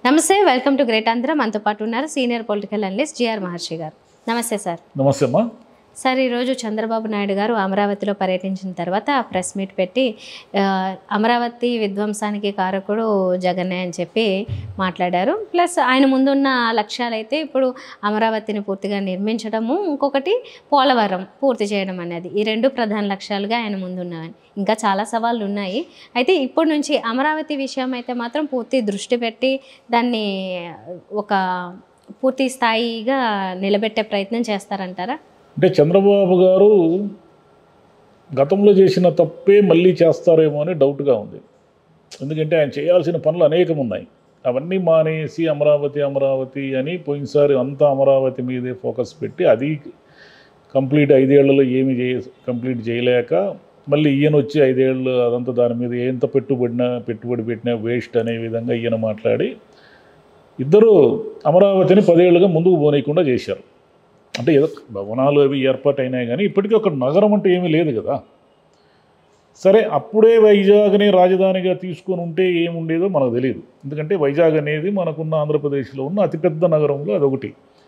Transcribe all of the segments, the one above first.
నమస్తే welcome to great Andhra మనతో పాటు ఉన్నారు senior political analyst G R Maharshi garu నమస్తే సార్ నమస్తే అమ్మా సార్ ఈరోజు చంద్రబాబు నాయుడు గారు అమరావతిలో పర్యటించిన తర్వాత ప్రెస్ మీట్ పెట్టి ఆ, అమరావతి విధ్వంసానికి కారకుడు జగన్నే అని చెప్పి మాట్లాడారు ప్లస్ ఆయన ముందున్న లక్ష్యాలు అయితే ఇప్పుడు అమరావతిని పూర్తిగా నిర్మించడము ఇంకొకటి పోలవరం పూర్తి చేయడం అనేది ఈ రెండు ప్రధాన లక్ష్యాలుగా ఆయన ముందున్నవని ఇంకా చాలా సవాళ్ళు ఉన్నాయి అయితే ఇప్పటి నుంచి అమరావతి విషయం అయితే మాత్రం పూర్తి దృష్టి పెట్టి దాన్ని ఒక పూర్తి స్థాయిగా నిలబెట్టే ప్రయత్నం చేస్తారంటారా అంటే చంద్రబాబు గారు గతంలో చేసిన తప్పే మళ్ళీ చేస్తారేమో అని డౌట్గా ఉంది ఎందుకంటే ఆయన చేయాల్సిన పనులు అనేకం ఉన్నాయి అవన్నీ మానేసి అమరావతి అమరావతి అని పోయినసారి అంతా అమరావతి మీదే ఫోకస్ పెట్టి అది కంప్లీట్ ఐదేళ్లలో ఏమి చేయ కంప్లీట్ చేయలేక మళ్ళీ ఈయన వచ్చి ఐదేళ్ళు అదంతా దాని మీద ఎంత పెట్టుబడినా పెట్టుబడి పెట్టినా వేస్ట్ అనే విధంగా ఈయన మాట్లాడి ఇద్దరు అమరావతిని పదేళ్లుగా ముందుకు పోనీయకుండా చేశారు అంటే ఏదో భవనాలు అవి ఏర్పాటు అయినాయి కానీ ఇప్పటికీ ఒక నగరం అంటే ఏమీ లేదు కదా సరే అప్పుడే వైజాగ్ని రాజధానిగా తీసుకొని ఉంటే ఏముండేదో మనకు తెలియదు ఎందుకంటే వైజాగ్ అనేది మనకున్న ఆంధ్రప్రదేశ్లో ఉన్న అతిపెద్ద నగరంలో అదొకటి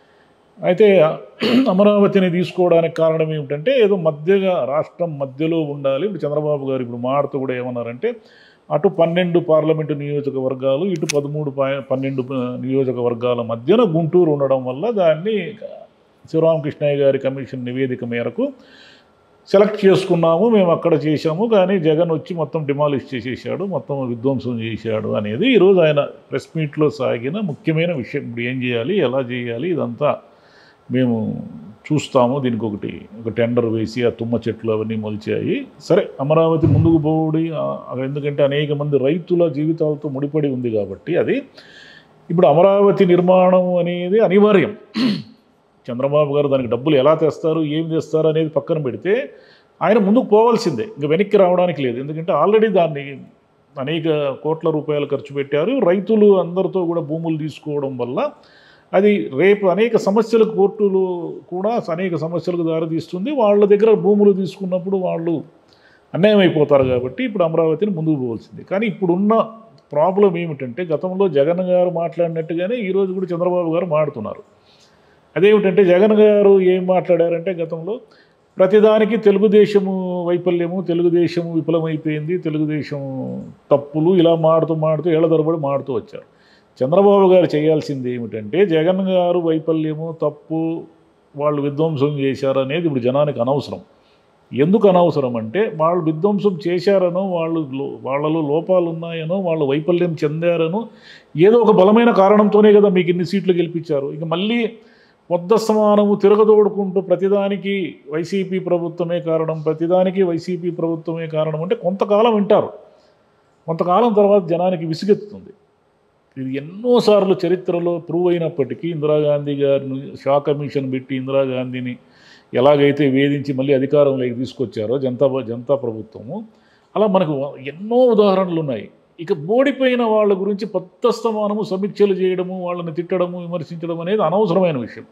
అయితే అమరావతిని తీసుకోవడానికి కారణం ఏమిటంటే ఏదో మధ్యగా రాష్ట్రం మధ్యలో ఉండాలి ఇప్పుడు చంద్రబాబు గారు ఇప్పుడు మాడుతూ కూడా ఏమన్నారంటే అటు పన్నెండు పార్లమెంటు నియోజకవర్గాలు ఇటు పదమూడు పా- పన్నెండు ప- నియోజకవర్గాల మధ్యన గుంటూరు ఉండడం వల్ల దాన్ని శివరామకృష్ణయ్య గారి కమిషన్ నివేదిక మేరకు సెలెక్ట్ చేసుకున్నాము మేము అక్కడ చేశాము కానీ జగన్ వచ్చి మొత్తం డిమాలిష్ చేసేసాడు మొత్తం విధ్వంసం చేశాడు అనేది ఈరోజు ఆయన ప్రెస్ మీట్లో సాగిన ముఖ్యమైన విషయం ఇప్పుడు ఏం చేయాలి ఎలా చేయాలి ఇదంతా మేము చూస్తాము దీనికి ఒకటి ఒక టెండర్ వేసి ఆ తుమ్మ చెట్లు అవన్నీ మొలిచాయి సరే అమరావతి ముందుకు పోడి ఆ- ఎందుకంటే అనేక మంది రైతుల జీవితాలతో ముడిపడి ఉంది కాబట్టి అది ఇప్పుడు అమరావతి నిర్మాణం అనేది అనివార్యం చంద్రబాబు గారు దానికి డబ్బులు ఎలా తెస్తారు ఏం తెస్తారు అనేది పక్కన పెడితే ఆయన ముందుకు పోవాల్సిందే ఇంకా వెనక్కి రావడానికి లేదు ఎందుకంటే ఆల్రెడీ దాన్ని అనేక కోట్ల రూపాయలు ఖర్చు పెట్టారు రైతులు అందరితో కూడా భూములు తీసుకోవడం వల్ల అది రేపు అనేక సమస్యలకు కోర్టులు కూడా అనేక సమస్యలకు దారితీస్తుంది వాళ్ళ దగ్గర భూములు తీసుకున్నప్పుడు వాళ్ళు అన్యాయం అయిపోతారు కాబట్టి ఇప్పుడు అమరావతిని ముందుకు పోవాల్సింది కానీ ఇప్పుడున్న ప్రాబ్లం ఏమిటంటే గతంలో జగన్ గారు మాట్లాడినట్టుగానే ఈరోజు కూడా చంద్రబాబు గారు మాట్లాడుతున్నారు అదేమిటంటే జగన్ గారు ఏం మాట్లాడారంటే గతంలో ప్రతిదానికి తెలుగుదేశము వైఫల్యము తెలుగుదేశం విఫలమైపోయింది తెలుగుదేశం తప్పులు ఇలా మాడుతూ మాడుతూ ఏళ్ల తరబడి మాడుతూ వచ్చారు చంద్రబాబు గారు చేయాల్సింది ఏమిటంటే జగన్ గారు వైఫల్యము తప్పు వాళ్ళు విధ్వంసం చేశారు అనేది ఇప్పుడు జనానికి అనవసరం ఎందుకు అనవసరం అంటే వాళ్ళు విధ్వంసం చేశారనో వాళ్ళు లో- వాళ్ళలో లోపాలు ఉన్నాయనో వాళ్ళు వైఫల్యం చెందారనో ఏదో ఒక బలమైన కారణంతోనే కదా మీకు ఇన్ని సీట్లు గెలిపించారు ఇక మళ్ళీ పొద్ద సమానము తిరగదోడుకుంటూ ప్రతిదానికి వైసీపీ ప్రభుత్వమే కారణం ప్రతిదానికి వైసీపీ ప్రభుత్వమే కారణం అంటే కొంతకాలం వింటారు కొంతకాలం తర్వాత జనానికి విసుగెత్తుతుంది ఇది ఎన్నోసార్లు చరిత్రలో ప్రూవ్ అయినప్పటికీ ఇందిరాగాంధీ గారిని షా కమిషన్ పెట్టి ఇందిరాగాంధీని ఎలాగైతే వేధించి మళ్ళీ అధికారంలోకి తీసుకొచ్చారో జనతా జనతా ప్రభుత్వము అలా మనకు ఎన్నో ఉదాహరణలు ఉన్నాయి ఇక ఓడిపోయిన వాళ్ళ గురించి పత్తస్తమానము సమీక్షలు చేయడము వాళ్ళని తిట్టడము విమర్శించడం అనేది అనవసరమైన విషయం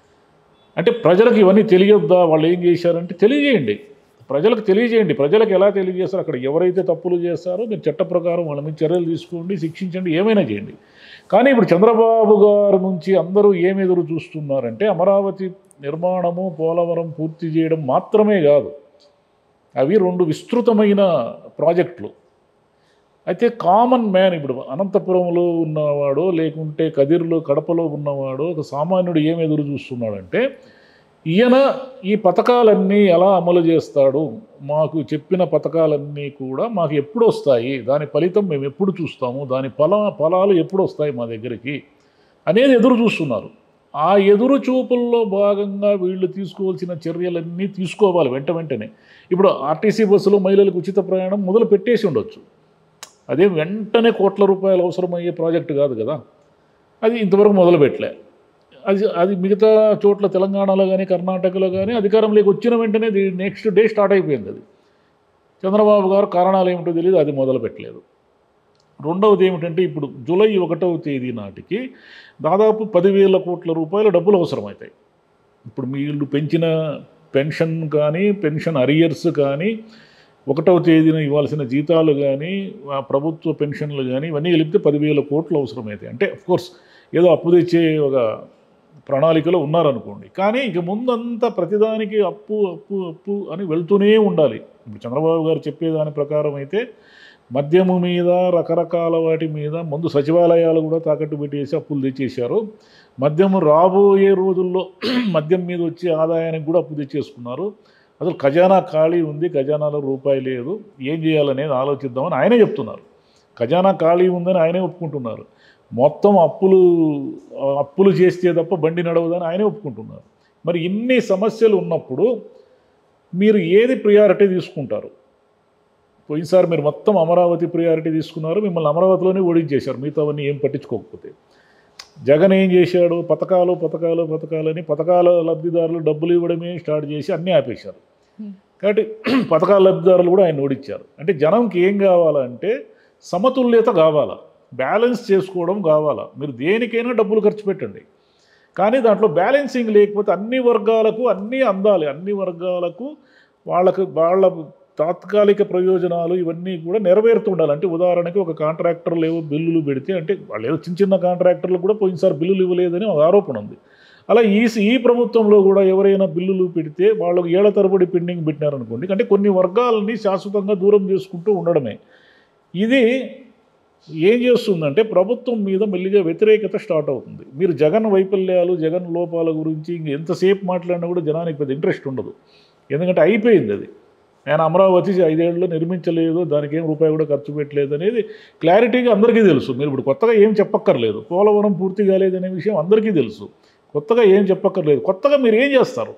అంటే ప్రజలకు ఇవన్నీ తెలియొద్దా వాళ్ళు ఏం చేశారంటే తెలియజేయండి ప్రజలకు తెలియజేయండి ప్రజలకు ఎలా తెలియజేస్తారు అక్కడ ఎవరైతే తప్పులు చేస్తారో మీరు చట్ట ప్రకారం వాళ్ళ మీద చర్యలు తీసుకోండి శిక్షించండి ఏమైనా చేయండి కానీ ఇప్పుడు చంద్రబాబు గారి నుంచి అందరూ ఏం ఎదురు చూస్తున్నారంటే అమరావతి నిర్మాణము పోలవరం పూర్తి చేయడం మాత్రమే కాదు అవి రెండు విస్తృతమైన ప్రాజెక్టులు అయితే కామన్ మ్యాన్ ఇప్పుడు అనంతపురంలో ఉన్నవాడో లేకుంటే కదిర్లో కడపలో ఉన్నవాడో ఒక సామాన్యుడు ఏం ఎదురు చూస్తున్నాడంటే ఈయన ఈ పథకాలన్నీ ఎలా అమలు చేస్తాడు మాకు చెప్పిన పథకాలన్నీ కూడా మాకు ఎప్పుడు వస్తాయి దాని ఫలితం మేము ఎప్పుడు చూస్తాము దాని ఫల ఫలాలు ఎప్పుడు వస్తాయి మా దగ్గరికి అనేది ఎదురు చూస్తున్నారు ఆ ఎదురు చూపుల్లో భాగంగా వీళ్ళు తీసుకోవాల్సిన చర్యలన్నీ తీసుకోవాలి వెంట వెంటనే ఇప్పుడు ఆర్టీసీ బస్సులో మహిళలకు ఉచిత ప్రయాణం మొదలు పెట్టేసి ఉండొచ్చు అదే వెంటనే కోట్ల రూపాయలు అవసరమయ్యే ప్రాజెక్టు కాదు కదా అది ఇంతవరకు మొదలుపెట్టలే అది అది మిగతా చోట్ల తెలంగాణలో కానీ కర్ణాటకలో కానీ అధికారంలోకి వచ్చిన వెంటనే నెక్స్ట్ డే స్టార్ట్ అయిపోయింది అది చంద్రబాబు గారు కారణాలు ఏమిటో తెలియదు అది మొదలు పెట్టలేదు రెండవది ఏమిటంటే ఇప్పుడు జూలై ఒకటవ తేదీ నాటికి దాదాపు పదివేల కోట్ల రూపాయల డబ్బులు అవసరమవుతాయి ఇప్పుడు వీళ్ళు పెంచిన పెన్షన్ కానీ పెన్షన్ అరియర్స్ కానీ ఒకటవ తేదీన ఇవ్వాల్సిన జీతాలు కానీ ఆ ప్రభుత్వ పెన్షన్లు కానీ ఇవన్నీ కలిపితే పదివేల కోట్లు అవసరమైతే అంటే కోర్స్ ఏదో అప్పు తెచ్చే ఒక ప్రణాళికలో ఉన్నారనుకోండి కానీ ఇక ముందంతా ప్రతిదానికి అప్పు అప్పు అప్పు అని వెళ్తూనే ఉండాలి ఇప్పుడు చంద్రబాబు గారు చెప్పేదాని ప్రకారం అయితే మద్యము మీద రకరకాల వాటి మీద ముందు సచివాలయాలు కూడా తాకట్టు పెట్టేసి అప్పులు తెచ్చేశారు మద్యము రాబోయే రోజుల్లో మద్యం మీద వచ్చే ఆదాయానికి కూడా అప్పు తెచ్చేసుకున్నారు అసలు ఖజానా ఖాళీ ఉంది ఖజానాలో రూపాయి లేదు ఏం చేయాలనేది ఆలోచిద్దామని ఆయనే చెప్తున్నారు ఖజానా ఖాళీ ఉందని ఆయనే ఒప్పుకుంటున్నారు మొత్తం అప్పులు అప్పులు చేస్తే తప్ప బండి నడవదని ఆయనే ఒప్పుకుంటున్నారు మరి ఇన్ని సమస్యలు ఉన్నప్పుడు మీరు ఏది ప్రియారిటీ తీసుకుంటారు పోయినసారి మీరు మొత్తం అమరావతి ప్రియారిటీ తీసుకున్నారు మిమ్మల్ని అమరావతిలోనే ఓడించేశారు మిగతావన్నీ ఏం పట్టించుకోకపోతే జగన్ ఏం చేశాడు పథకాలు పథకాలు పథకాలని పథకాల లబ్ధిదారులు డబ్బులు ఇవ్వడమే స్టార్ట్ చేసి అన్నీ ఆపేశారు Hmm. కాబట్టి పథకాల లబ్ధిదారులు కూడా ఆయన ఓడించారు అంటే జనంకి ఏం కావాలంటే సమతుల్యత కావాలా బ్యాలెన్స్ చేసుకోవడం కావాలా మీరు దేనికైనా డబ్బులు ఖర్చు పెట్టండి కానీ దాంట్లో బ్యాలెన్సింగ్ లేకపోతే అన్ని వర్గాలకు అన్నీ అందాలి అన్ని వర్గాలకు వాళ్ళకు వాళ్ళ తాత్కాలిక ప్రయోజనాలు ఇవన్నీ కూడా నెరవేరుతుండాలి అంటే ఉదాహరణకి ఒక కాంట్రాక్టర్లు ఏవో బిల్లులు పెడితే అంటే వాళ్ళు ఏదో చిన్న చిన్న కాంట్రాక్టర్లు కూడా పోయినసారి బిల్లులు ఇవ్వలేదని ఒక ఆరోపణ ఉంది అలా ఈ ఈ ప్రభుత్వంలో కూడా ఎవరైనా బిల్లులు పెడితే వాళ్ళకు ఏళ్ల తరబడి పెండింగ్ పెట్టినారనుకోండి అంటే కొన్ని వర్గాలని శాశ్వతంగా దూరం చేసుకుంటూ ఉండడమే ఇది ఏం చేస్తుందంటే ప్రభుత్వం మీద మెల్లిగా వ్యతిరేకత స్టార్ట్ అవుతుంది మీరు జగన్ వైఫల్యాలు జగన్ లోపాల గురించి ఇంక ఎంతసేపు మాట్లాడినా కూడా జనానికి పెద్ద ఇంట్రెస్ట్ ఉండదు ఎందుకంటే అయిపోయింది అది ఆయన అమరావతి ఐదేళ్లలో నిర్మించలేదు దానికి ఏం రూపాయి కూడా ఖర్చు పెట్టలేదు అనేది క్లారిటీగా అందరికీ తెలుసు మీరు ఇప్పుడు కొత్తగా ఏం చెప్పక్కర్లేదు పోలవరం పూర్తి కాలేదనే విషయం అందరికీ తెలుసు కొత్తగా ఏం చెప్పక్కర్లేదు కొత్తగా మీరు ఏం చేస్తారు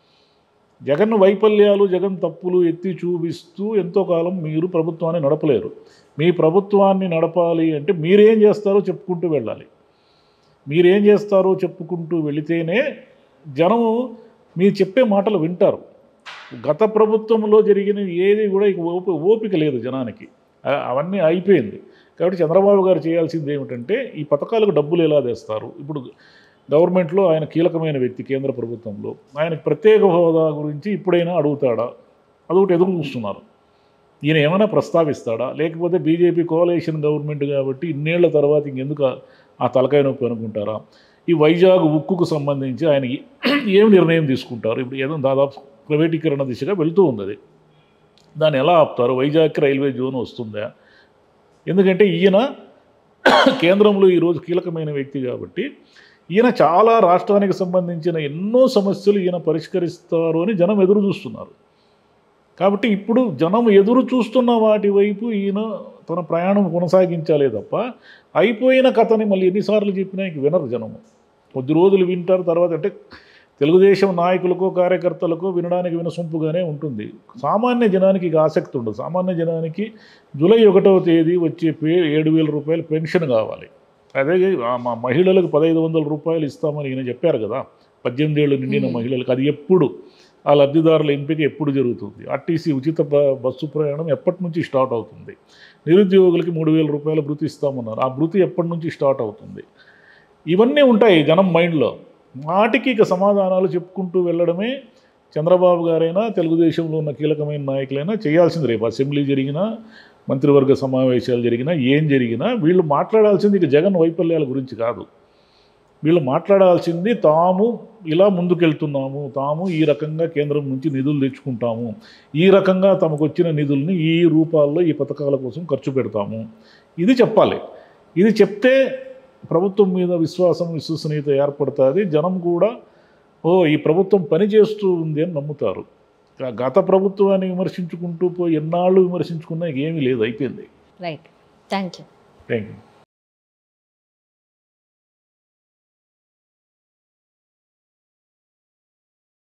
జగన్ వైఫల్యాలు జగన్ తప్పులు ఎత్తి చూపిస్తూ ఎంతో కాలం మీరు ప్రభుత్వాన్ని నడపలేరు మీ ప్రభుత్వాన్ని నడపాలి అంటే మీరేం చేస్తారో చెప్పుకుంటూ వెళ్ళాలి మీరేం చేస్తారో చెప్పుకుంటూ వెళితేనే జనము మీరు చెప్పే మాటలు వింటారు గత ప్రభుత్వంలో జరిగిన ఏది కూడా ఇక ఓపి ఓపిక లేదు జనానికి ఆ- అవన్నీ అయిపోయింది కాబట్టి చంద్రబాబు గారు చేయాల్సింది ఏమిటంటే ఈ పథకాలకు డబ్బులు ఎలా తెస్తారు ఇప్పుడు గవర్నమెంట్లో ఆయన కీలకమైన వ్యక్తి కేంద్ర ప్రభుత్వంలో ఆయనకు ప్రత్యేక హోదా గురించి ఇప్పుడైనా అడుగుతాడా అదొకటి ఎదురు చూస్తున్నారు ఈయన ఏమైనా ప్రస్తావిస్తాడా లేకపోతే బీజేపీ కోలేషన్ గవర్నమెంట్ కాబట్టి ఇన్నేళ్ల తర్వాత ఇంకెందుకు ఆ- ఆ తలకాయ నొప్పి అనుకుంటారా ఈ వైజాగ్ ఉక్కుకు సంబంధించి ఆయన ఏ- ఏం నిర్ణయం తీసుకుంటారు ఇప్పుడు ఏదో దాదాపు ప్రైవేటీకరణ దిశగా వెళ్తూ ఉంది అది దాన్ని ఎలా ఆపుతారు వైజాగ్కి రైల్వే జోన్ వస్తుందా ఎందుకంటే ఈయన కేంద్రంలో ఈరోజు కీలకమైన వ్యక్తి కాబట్టి ఈయన చాలా రాష్ట్రానికి సంబంధించిన ఎన్నో సమస్యలు ఈయన పరిష్కరిస్తారు అని జనం ఎదురు చూస్తున్నారు కాబట్టి ఇప్పుడు జనం ఎదురు చూస్తున్న వాటి వైపు ఈయన తన ప్రయాణం కొనసాగించాలే తప్ప అయిపోయిన కథని మళ్ళీ ఎన్నిసార్లు చెప్పినా ఇంక వినరు జనము కొద్ది రోజులు వింటారు తర్వాత అంటే తెలుగుదేశం నాయకులకో కార్యకర్తలకో వినడానికి వినసొంపుగానే ఉంటుంది సామాన్య జనానికి ఇక ఆసక్తి ఉండదు సామాన్య జనానికి జూలై ఒకటవ తేదీ వచ్చే పే ఏడు వేల రూపాయలు పెన్షన్ కావాలి అదే ఆ మా మహిళలకు పదహైదు వందల రూపాయలు ఇస్తామని ఈయన చెప్పారు కదా పద్దెనిమిది ఏళ్ళు నిండిన మ్మ్. మహిళలకు అది ఎప్పుడు ఆ లబ్ధిదారుల ఎంపిక ఎప్పుడు జరుగుతుంది ఆర్టీసీ ఉచిత బ- బస్సు ప్రయాణం ఎప్పటి నుంచి స్టార్ట్ అవుతుంది నిరుద్యోగులకి మూడు వేల రూపాయల భృతి ఇస్తామన్నారు ఆ భృతి ఎప్పటి నుంచి స్టార్ట్ అవుతుంది ఇవన్నీ ఉంటాయి జనం మైండ్లో వాటికి ఇక సమాధానాలు చెప్పుకుంటూ వెళ్ళడమే చంద్రబాబు గారైనా తెలుగుదేశంలో ఉన్న కీలకమైన నాయకులైనా చేయాల్సింది రేపు అసెంబ్లీ జరిగినా మంత్రివర్గ సమావేశాలు జరిగినా ఏం జరిగినా వీళ్ళు మాట్లాడాల్సింది ఇక జగన్ వైఫల్యాల గురించి కాదు వీళ్ళు మాట్లాడాల్సింది తాము ఇలా ముందుకెళ్తున్నాము తాము ఈ రకంగా కేంద్రం నుంచి నిధులు తెచ్చుకుంటాము ఈ రకంగా తమకు వచ్చిన నిధుల్ని ఈ రూపాల్లో ఈ పథకాల కోసం ఖర్చు పెడతాము ఇది చెప్పాలి ఇది చెప్తే ప్రభుత్వం మీద విశ్వాసం విశ్వసనీయత ఏర్పడుతుంది జనం కూడా ఓ ఈ ప్రభుత్వం పని చేస్తూ ఉంది అని నమ్ముతారు గా- గత ప్రభుత్వాన్ని విమర్శించుకుంటూ పోయి ఎన్నాళ్ళు విమర్శించుకున్నా ఏమీ లేదు అయిపోయింది right thank you thank you